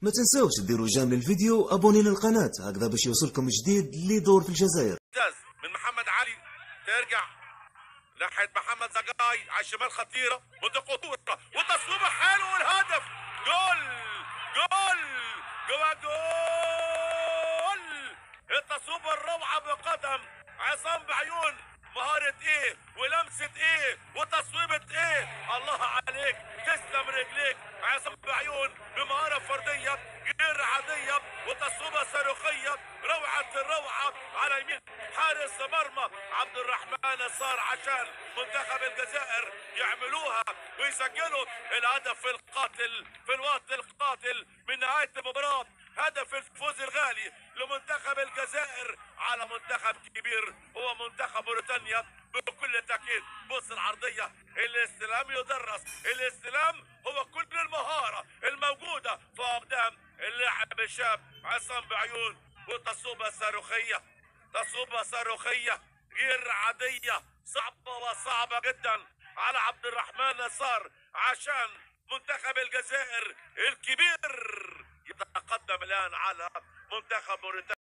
ما تنساوش ديروا جيم للفيديو ابوني للقناة هكذا باش يوصلكم جديد اللي يدور في الجزائر ممتاز من محمد علي ترجع ناحية محمد زقاي على الشمال خطيرة متقطورة وتصويبة حلو والهدف جول جول جوا جول التصويبة الروعة بقدم عصام بعيون مهارة ايه ولمسة ايه وتصويبة ايه الله عليك تسلم رجليك عصام بعيون بمهارة فردية غير عادية وتصويبة صاروخية روعة الروعة على يمين حارس مرمى عبد الرحمن صار عشان منتخب الجزائر يعملوها ويسجلوا الهدف القاتل في الوقت القاتل من نهاية المباراة هدف الفوز الغالي لمنتخب الجزائر على منتخب كبير هو منتخب موريتانيا بكل تأكيد بص العرضية الاستلام يدرس الاستلام هو كل المهارة الموجودة في أقدام اللاعب الشاب عصام بعيون وتصوبة صاروخية تصوبة صاروخية غير عادية صعبة وصعبة جدا على عبد الرحمن نصار عشان منتخب الجزائر الكبير يتقدم الآن على منتخب موريتانيا